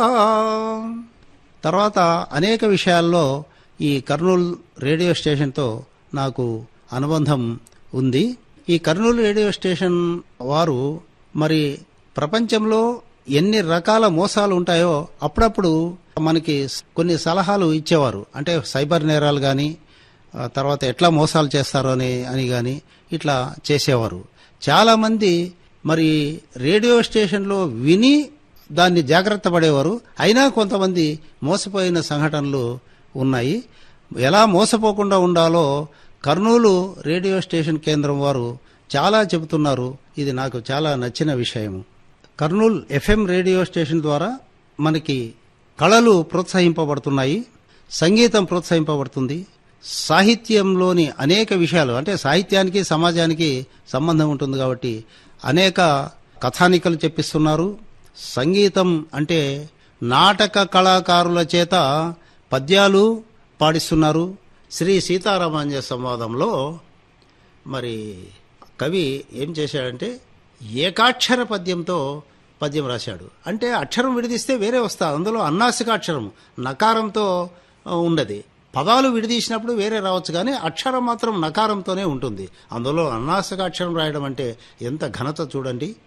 తర్వాత అనేక విషయాల్లో ఈ కర్నూలు రేడియో స్టేషన్తో నాకు అనుబంధం ఉంది ఈ కర్నూలు రేడియో స్టేషన్ వారు మరి ప్రపంచంలో ఎన్ని రకాల మోసాలు ఉంటాయో అప్పుడప్పుడు మనకి కొన్ని సలహాలు ఇచ్చేవారు అంటే సైబర్ నేరాలు కానీ తర్వాత ఎట్లా మోసాలు చేస్తారో అని అని కానీ ఇట్లా చేసేవారు చాలామంది మరి రేడియో స్టేషన్లో విని దాన్ని జాగ్రత్త పడేవారు అయినా కొంతమంది మోసపోయిన సంఘటనలు ఉన్నాయి ఎలా మోసపోకుండా ఉండాలో కర్నూలు రేడియో స్టేషన్ కేంద్రం వారు చాలా చెబుతున్నారు ఇది నాకు చాలా నచ్చిన విషయం కర్నూలు ఎఫ్ఎం రేడియో స్టేషన్ ద్వారా మనకి కళలు ప్రోత్సహింపబడుతున్నాయి సంగీతం ప్రోత్సహింపబడుతుంది సాహిత్యంలోని అనేక విషయాలు అంటే సాహిత్యానికి సమాజానికి సంబంధం ఉంటుంది కాబట్టి అనేక కథానికలు చెప్పిస్తున్నారు సంగీతం అంటే నాటక కళాకారుల చేత పద్యాలు పాడిస్తున్నారు శ్రీ సీతారామాంజ సంవాదంలో మరి కవి ఏం చేశాడంటే ఏకాక్షర పద్యంతో పద్యం రాశాడు అంటే అక్షరం విడదీస్తే వేరే వస్తా అందులో అన్నాసికాక్షరం నకారంతో ఉండదు పదాలు విడదీసినప్పుడు వేరే రావచ్చు కానీ అక్షరం మాత్రం నకారంతోనే ఉంటుంది అందులో అన్నాసికాక్షరం రాయడం అంటే ఎంత ఘనత చూడండి